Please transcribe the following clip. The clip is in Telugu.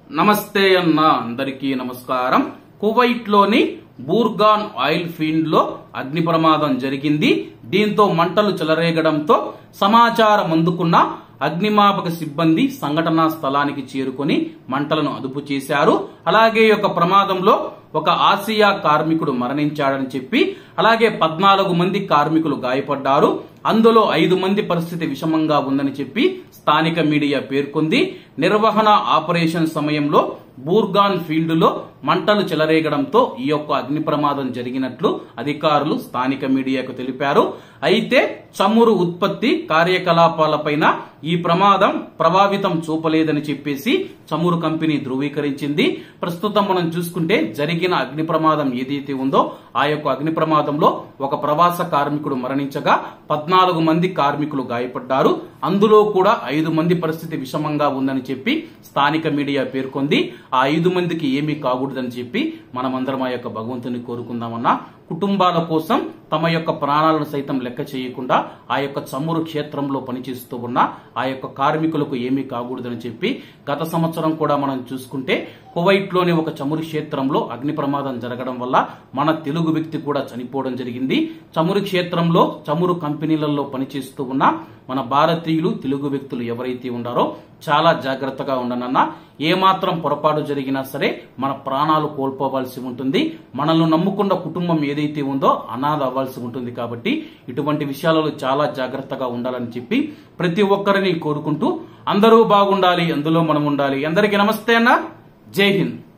నమస్తే అన్న అందరికీ నమస్కారం కువైట్ లోని బూర్గాన్ ఆయిల్ ఫీల్డ్ లో అగ్ని ప్రమాదం జరిగింది దీంతో మంటలు చెలరేగడంతో సమాచారం అందుకున్న అగ్నిమాపక సిబ్బంది సంఘటనా స్థలానికి చేరుకొని మంటలను అదుపు చేశారు అలాగే ఈ యొక్క ప్రమాదంలో ఒక ఆసియా కార్మికుడు మరణించాడని చెప్పి అలాగే పద్నాలుగు మంది కార్మికులు గాయపడ్డారు అందులో ఐదు మంది పరిస్థితి విషమంగా ఉందని చెప్పి స్థానిక మీడియా పేర్కొంది నిర్వహణ ఆపరేషన్ సమయంలో బూర్గాన్ ఫీల్డ్ లో మంటలు చెలరేగడంతో ఈ యొక్క అగ్ని ప్రమాదం జరిగినట్లు అధికారులు స్థానిక మీడియాకు తెలిపారు అయితే చమురు ఉత్పత్తి కార్యకలాపాలపైన ఈ ప్రమాదం ప్రభావితం చూపలేదని చెప్పేసి చమురు కంపెనీ ధృవీకరించింది ప్రస్తుతం మనం చూసుకుంటే జరిగిన అగ్ని ప్రమాదం ఏదైతే ఉందో ఆ యొక్క అగ్ని ప్రమాదంలో ఒక ప్రవాస కార్మికుడు మరణించగా పద్నాలుగు మంది కార్మికులు గాయపడ్డారు అందులో కూడా ఐదు మంది పరిస్థితి విషమంగా ఉందని చెప్పి స్థానిక మీడియా పేర్కొంది ఆ ఐదు మందికి ఏమీ కాకూడదని చెప్పి మనమందరం ఆ యొక్క భగవంతుని కోరుకుందామన్నా కుటుంబాల కోసం తమ యొక్క ప్రాణాలను సైతం లెక్క చేయకుండా ఆ యొక్క చమురు క్షేత్రంలో పనిచేస్తూ ఉన్న ఆ యొక్క కార్మికులకు ఏమీ కాకూడదని చెప్పి గత సంవత్సరం కూడా మనం చూసుకుంటే కువైట్ లోని ఒక చమురు క్షేత్రంలో అగ్ని ప్రమాదం జరగడం వల్ల మన తెలుగు వ్యక్తి కూడా చనిపోవడం జరిగింది చమురు క్షేత్రంలో చమురు కంపెనీలలో పనిచేస్తూ ఉన్న మన భారతీయులు తెలుగు వ్యక్తులు ఎవరైతే ఉన్నారో చాలా జాగ్రత్తగా ఉండనన్నా ఏమాత్రం పొరపాటు జరిగినా సరే మన ప్రాణాలు కోల్పోవాల్సి ఉంటుంది మనల్ని నమ్ముకున్న కుటుంబం ఏదైతే ఉందో అనాథ అవ్వాల్సి ఉంటుంది కాబట్టి ఇటువంటి విషయాలలో చాలా జాగ్రత్తగా ఉండాలని చెప్పి ప్రతి ఒక్కరిని కోరుకుంటూ అందరూ బాగుండాలి అందులో మనం ఉండాలి అందరికీ నమస్తే అన్న జై హింద్